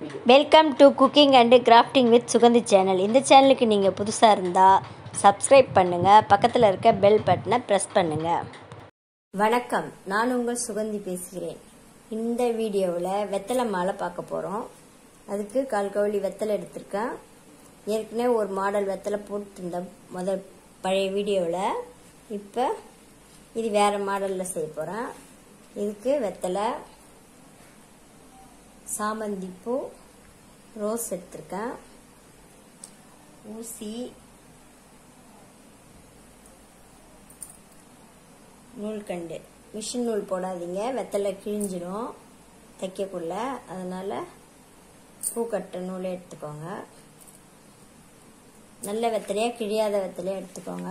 welcome to cooking and crafting with Suganthi channel இந்த சேனலுக்கு நீங்கள் புதுசாக இருந்தால் சப்ஸ்கிரைப் பண்ணுங்கள் பக்கத்தில் இருக்க பெல் பட்டனை ப்ரெஸ் பண்ணுங்கள் வணக்கம் நான் உங்கள் சுகந்தி பேசுகிறேன் இந்த வீடியோவில் வெத்தலை மாலை பார்க்க போகிறோம் அதுக்கு கால் கவுளி வெத்தலை எடுத்திருக்கேன் ஏற்கனவே ஒரு மாடல் வெத்தலை போட்டிருந்தேன் முதல் பழைய வீடியோவில் இப்போ இது வேறு மாடலில் செய்ய போகிறேன் இதுக்கு வெத்தலை சாமந்தி பூ ரோஸ் எடுத்திருக்கேன் ஊசி நூல்கண்டு மிஷின் நூல் போடாதீங்க வெத்தலை கிழிஞ்சிடும் தைக்கக்குள்ள அதனால் பூக்கட்டை நூலை எடுத்துக்கோங்க நல்ல வெத்தலையாக கிழியாத வெத்தலையாக எடுத்துக்கோங்க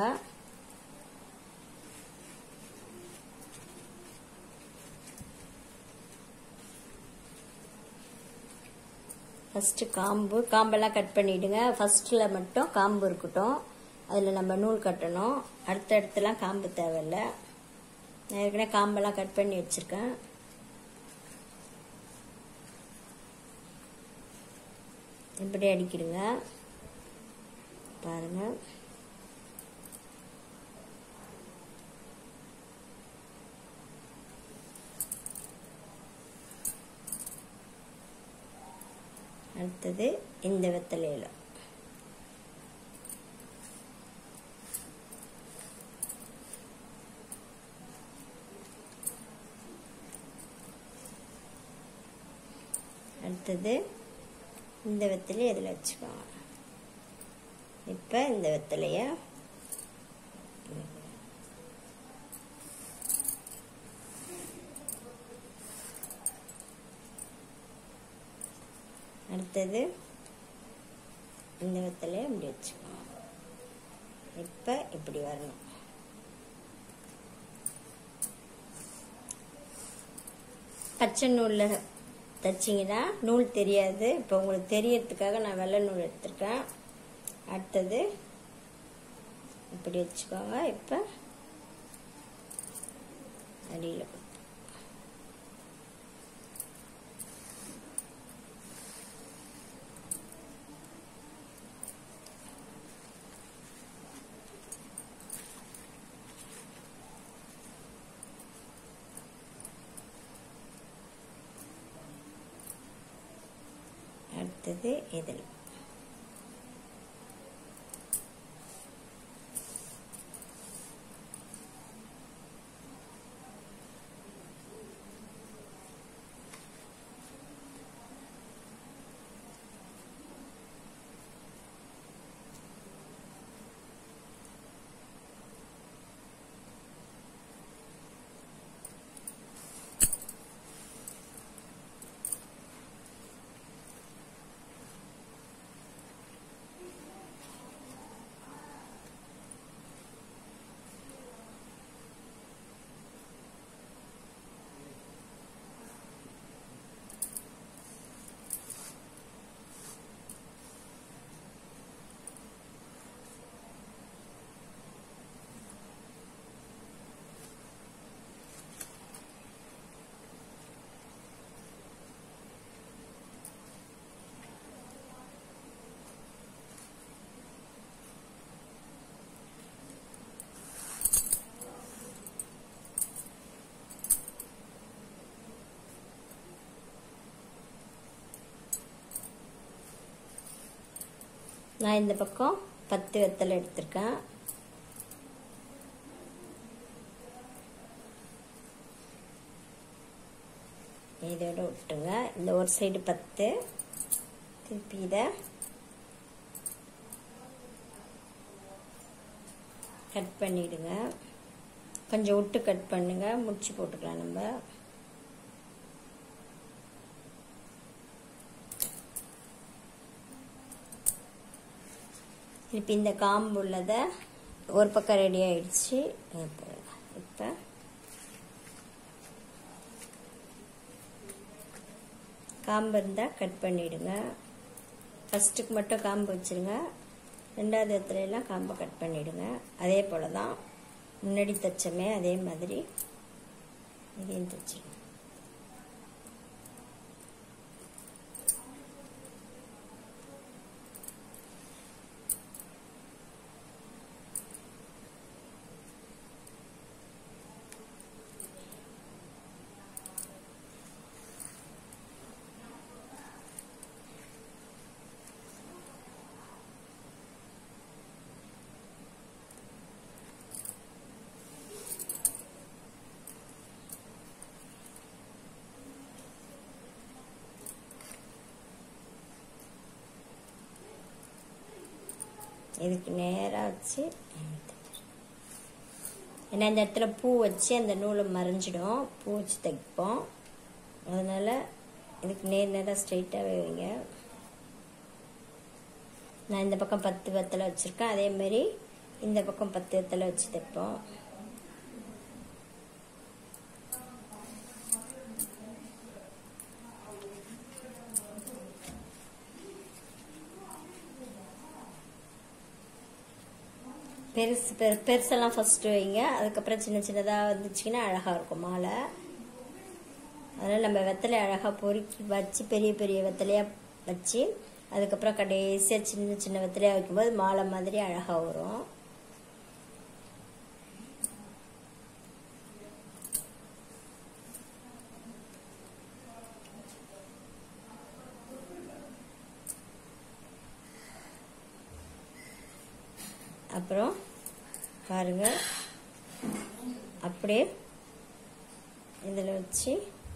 ஃபஸ்ட்டு காம்பு காம்பெல்லாம் கட் பண்ணிவிடுங்க ஃபஸ்ட்டில் மட்டும் காம்பு இருக்கட்டும் அதில் நம்ம நூல் கட்டணும் அடுத்த இடத்துலாம் காம்பு தேவையில்லை நான் ஏற்கனவே காம்பெல்லாம் கட் பண்ணி வச்சுருக்கேன் இப்படி அடிக்கிடுங்க பாருங்கள் அடுத்தது இந்த வெத்தலையில் அடுத்தது இந்த வெத்தலையை இதில் வச்சுக்கோங்க இப்போ இந்த வெத்தலைய அடுத்தது இந்த வெத்தலையை இப்படி வச்சுக்கோங்க இப்போ இப்படி வரணும் பச்சை நூலில் தைச்சிங்கன்னா நூல் தெரியாது இப்போ உங்களுக்கு தெரியறதுக்காக நான் வெள்ளை நூல் எடுத்திருக்கேன் அடுத்தது இப்படி வச்சுக்கோங்க இப்போ அடியில் அடுத்தது இதில் நான் இந்த பக்கம் பத்து வெத்தலை எடுத்திருக்கேன் இதோட விட்டுங்க இந்த ஒரு சைடு பத்து திருப்பி இதை கட் பண்ணிடுங்க கொஞ்சம் விட்டு கட் பண்ணுங்க முடிச்சு போட்டுக்கலாம் நம்ம இப்போ இந்த காம்பு உள்ளதை ஒரு பக்கம் ரெடி ஆயிடுச்சு இப்போ காம்பு இருந்தால் கட் பண்ணிவிடுங்க ஃபஸ்ட்டுக்கு மட்டும் காம்பு வச்சுருங்க ரெண்டாவது இடத்துலலாம் காம்பை கட் பண்ணிவிடுங்க அதே போல் தான் முன்னாடி தைச்சமே அதே மாதிரி இதையும் தைச்சிடுங்க இதுக்கு நேராக வச்சு ஏன்னா இந்த இடத்துல பூ வச்சு அந்த நூலை மறைஞ்சிடும் பூ வச்சு தைப்போம் அதனால் இதுக்கு நேர் நேராக ஸ்ட்ரைட்டாகவே வைங்க நான் இந்த பக்கம் பத்து வெத்தலை வச்சுருக்கேன் அதேமாரி இந்த பக்கம் பத்து வெத்தலை வச்சு தைப்போம் பெருசு பெரு பெருசெல்லாம் ஃபஸ்ட்டு வைங்க அதுக்கப்புறம் சின்ன சின்னதாக வந்துச்சுன்னா அழகாக இருக்கும் மாலை அதனால் நம்ம வெத்தலை அழகாக பொறுக்கி வச்சு பெரிய பெரிய வெத்தலையாக வச்சு அதுக்கப்புறம் கடைசியாக சின்ன சின்ன வெத்தலையாக வைக்கும்போது மாலை மாதிரி அழகாக வரும் அப்புறம் பாருங்க அப்படியே இதில் வச்சு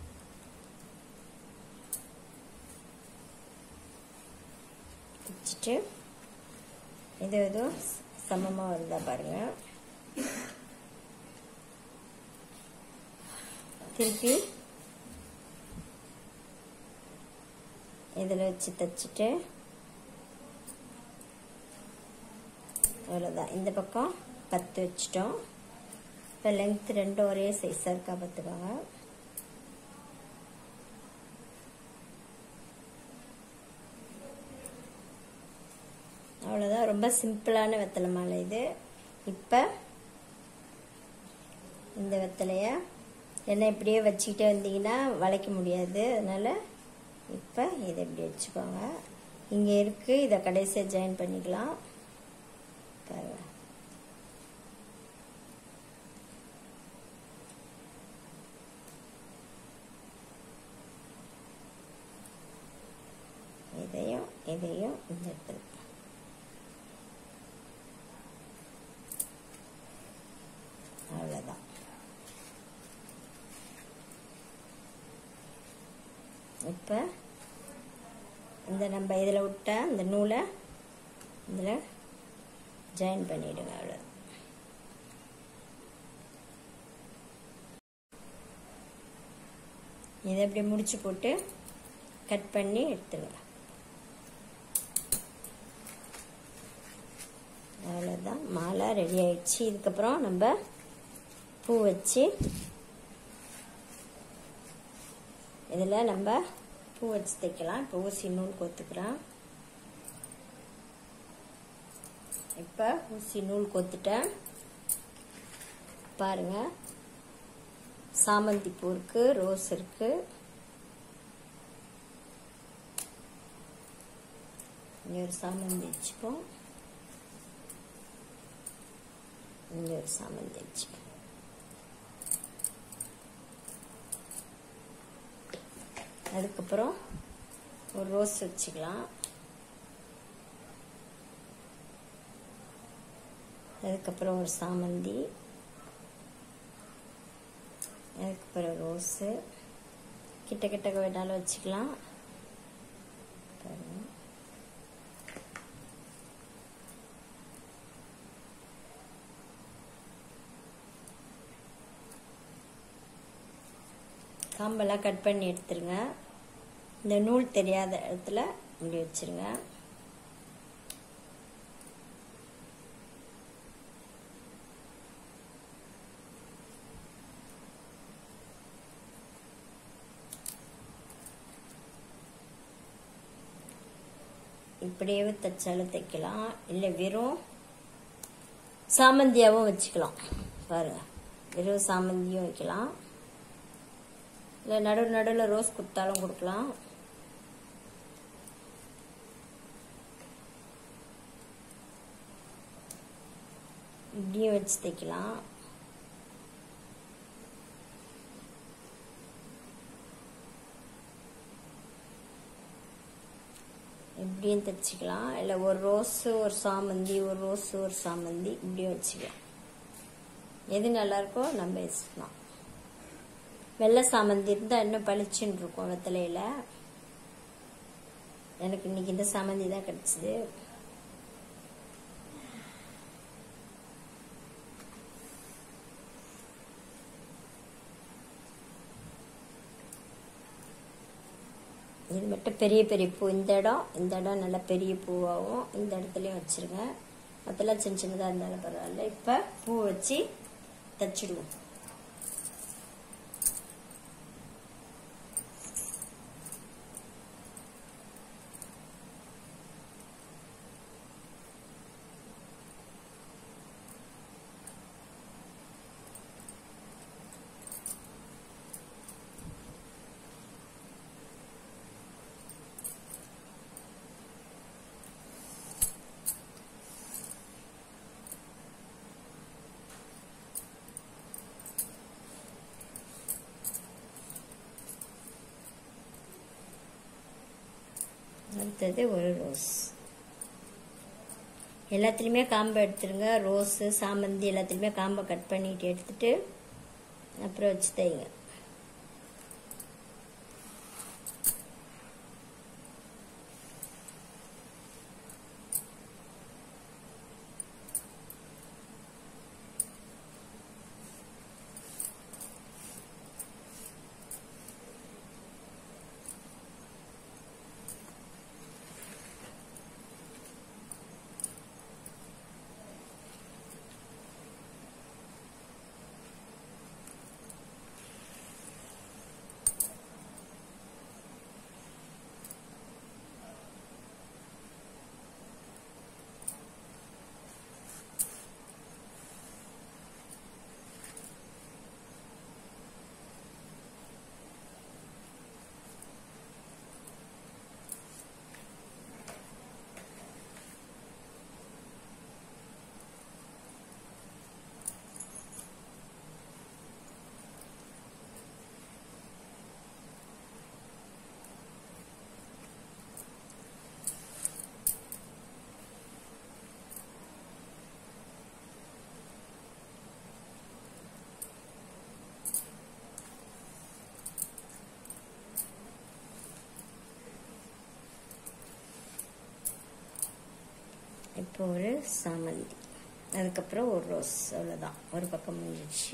வச்சுட்டு இது எதுவும் சமமாக வருதா பாருங்க திருப்பி இதில் வச்சு தைச்சிட்டு அவ்வளோதான் இந்த பக்கம் பத்து வச்சிட்டோம் இப்போ லென்த் ரெண்டும் ஒரே சைஸாக இருக்கா பார்த்துக்கோங்க அவ்வளோதான் ரொம்ப சிம்பிளான வெத்தலை மாலை இது இப்போ இந்த வெத்தலைய என்ன இப்படியே வச்சுக்கிட்டே வந்தீங்கன்னா வளைக்க முடியாது அதனால் இப்போ இதை இப்படி வச்சுக்கோங்க இங்கே இருக்குது இதை கடைசியாக ஜாயின் பண்ணிக்கலாம் பாருங்க இதையும் இதையும் இந்த இடத்துல அவ்வளோதான் இப்போ இந்த நம்ம இதில் விட்ட இந்த நூலை இதில் ஜாயின் பண்ணிவிடுங்க அவ்வளோ இதை இப்படி முடிச்சு போட்டு கட் பண்ணி எடுத்துருங்க அவ்வளோதான் மாலை ரெடி ஆயிடுச்சு இதுக்கப்புறம் நம்ம பூ வச்சு இதில் நம்ம பூ வச்சு தைக்கலாம் இப்போ ஊசி நூல் கோத்துக்கிறேன் இப்போ ஊசி நூல் கோத்துட்டேன் பாருங்க சாமந்தி பூ இருக்கு ரோஸ் இருக்கு இங்க ஒரு சாமந்தி வச்சுப்போம் இங்க ஒரு சாமந்தி வச்சுப்போம் அதுக்கப்புறம் ஒரு ரோஸ் வச்சுக்கலாம் அதுக்கப்புறம் ஒரு சாமந்தி அதுக்கப்புறம் ரோஸு கிட்ட கிட்ட வேணாலும் வச்சுக்கலாம் பாருங்க காம்பெல்லாம் கட் பண்ணி எடுத்துருங்க இந்த நூல் தெரியாத இடத்துல இப்படி வச்சிருங்க இப்படியே தைச்சாலும் தைக்கலாம் இல்லை வெறும் சாமந்தியாகவும் வச்சுக்கலாம் பாருங்க வெறும் சாமந்தியும் வைக்கலாம் இல்லை நடு நடுவில் ரோஸ் கொடுத்தாலும் கொடுக்கலாம் இப்படியும் வச்சு தைக்கலாம் இப்படியும் தைச்சிக்கலாம் இல்லை ஒரு ரோஸு ஒரு சாமந்தி ஒரு ரோஸு ஒரு சாமந்தி இப்படியும் வச்சுக்கலாம் எது நல்லா இருக்கோ நம்ம வச்சுக்கலாம் வெள்ளை சாமந்தி இருந்தால் இன்னும் பளிச்சுன்னு இருக்கும் வெத்தலையில் எனக்கு இன்னைக்கு இந்த சாமந்தி தான் கிடச்சிது மட்டும் பெரிய பெரிய பூ இந்த இடம் இந்த இடம் நல்லா பெரிய பூவாகவும் இந்த இடத்துலையும் வச்சுருங்க மற்றெல்லாம் சின்ன சின்னதாக இருந்தாலும் பரவாயில்ல இப்போ பூ வச்சு தச்சிடுவோம் அடுத்தது ஒரு ரோஸ் எல்லாத்துலேயுமே காம்பை எடுத்துருங்க ரோஸு சாமந்தி எல்லாத்துலேயுமே காம்பை கட் பண்ணிட்டு எடுத்துட்டு அப்புறம் வச்சு தைங்க இப்போ ஒரு சாமந்தி அதுக்கப்புறம் ஒரு ரோஸ் அவ்வளோதான் ஒரு பக்கம் முடிஞ்சிச்சு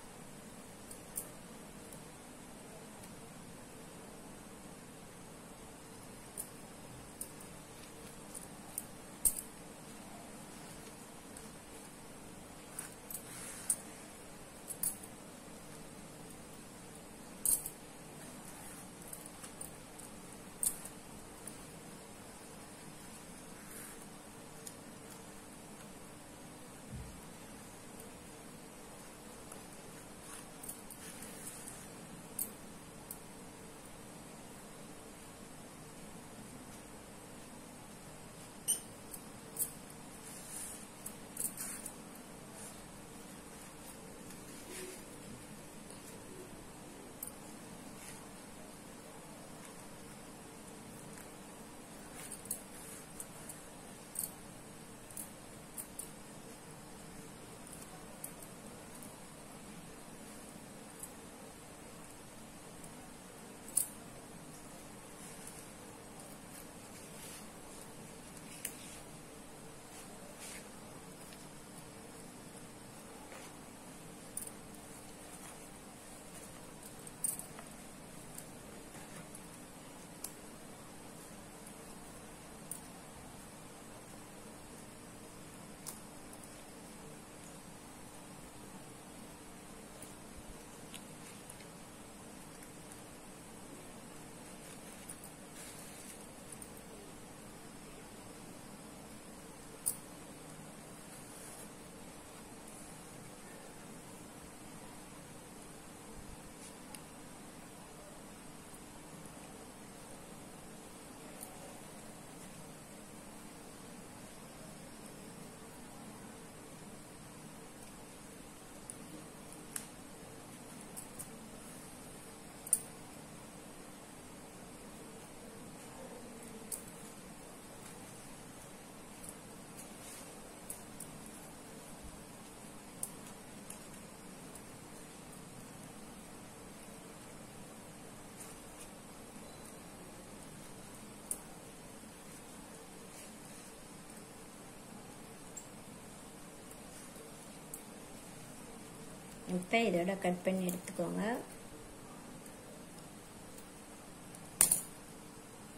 இப்போ இதோட கட் பண்ணி எடுத்துக்கோங்க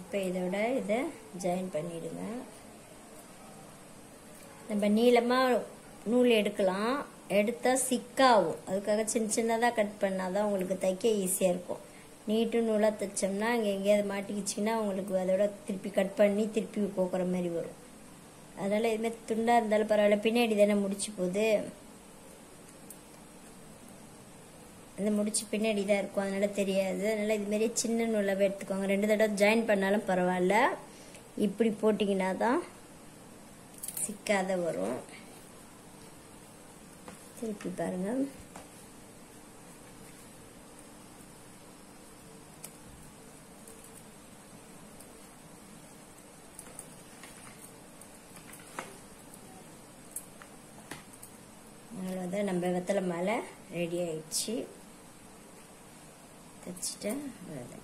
இப்போ இதோட இதை ஜாயின் பண்ணிடுங்க நம்ம நீளமாக நூல் எடுக்கலாம் எடுத்தால் சிக்காகும் அதுக்காக சின்ன சின்னதாக கட் பண்ணால் தான் உங்களுக்கு தைக்க ஈஸியாக இருக்கும் நீட்டு நூலாக தைச்சோம்னா அங்கே எங்கேயாவது மாட்டிக்கிச்சிங்கன்னா உங்களுக்கு அதோட திருப்பி கட் பண்ணி திருப்பி கோக்குற மாதிரி வரும் அதனால் இதுமாதிரி துண்டாக இருந்தாலும் பரவாயில்ல பின்னாடி தானே முடிச்சு போகுது அந்த முடிச்சு பின்னாடி தான் இருக்கும் அதனால தெரியாது அதனால இதுமாரி சின்ன நூலாகவே எடுத்துக்கோங்க ரெண்டு தடவை ஜாயின் பண்ணாலும் பரவாயில்ல இப்படி போட்டிங்கன்னா தான் சிக்காத வரும் திருப்பி பாருங்க அவ்வளோதான் நம்ம வெத்தலை மாலை ரெடி ஆயிடுச்சு தைச்சிட்டேன் அவ்வளோதான்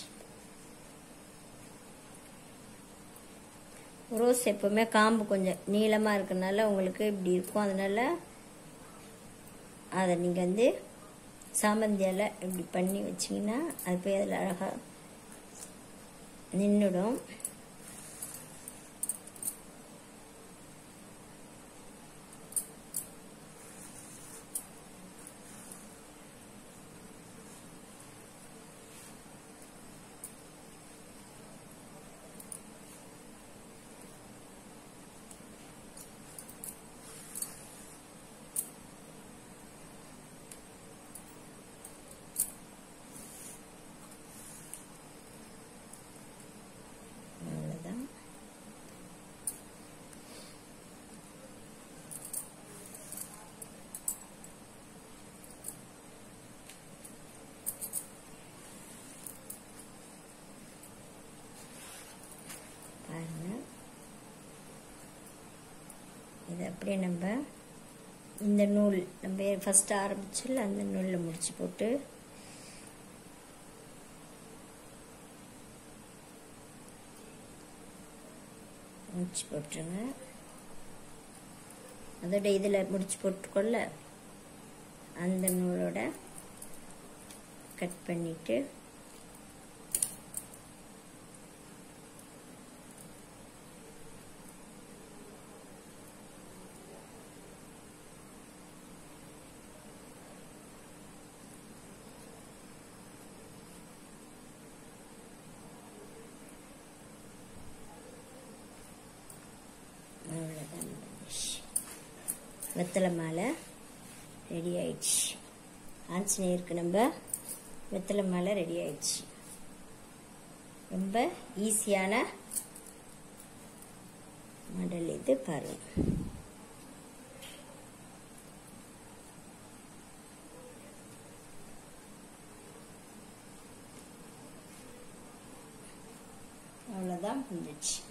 ரோஸ் எப்பவுமே காம்பு கொஞ்சம் நீளமாக இருக்கனால உங்களுக்கு இப்படி இருக்கும் அதனால அதை நீங்கள் வந்து சாமந்தியால் இப்படி பண்ணி வச்சிங்கன்னா அது போய் அதில் அழகாக நின்றுடும் அவ்வளோதான் பாருங்க இது அப்படியே நம்ம இந்த நூல் நம்ம ஃபஸ்ட்டு ஆரம்பிச்சில் அந்த நூலில் முடிச்சு போட்டு முடிச்சு போட்டுருங்க அதோட இதில் முடிச்சு போட்டுக்கொள்ள அந்த நூலோட கட் பண்ணிட்டு அவ்வளோதான் வெத்தலை மாலை ரெடி ஆயிடுச்சு ஆஞ்சநேயருக்கு நம்ம வெத்தலை மாலை ரெடி ஆயிடுச்சு ரொம்ப ஈஸியான மாடல் இது பாருங்க அவ்வளோதான் முடிஞ்சிச்சு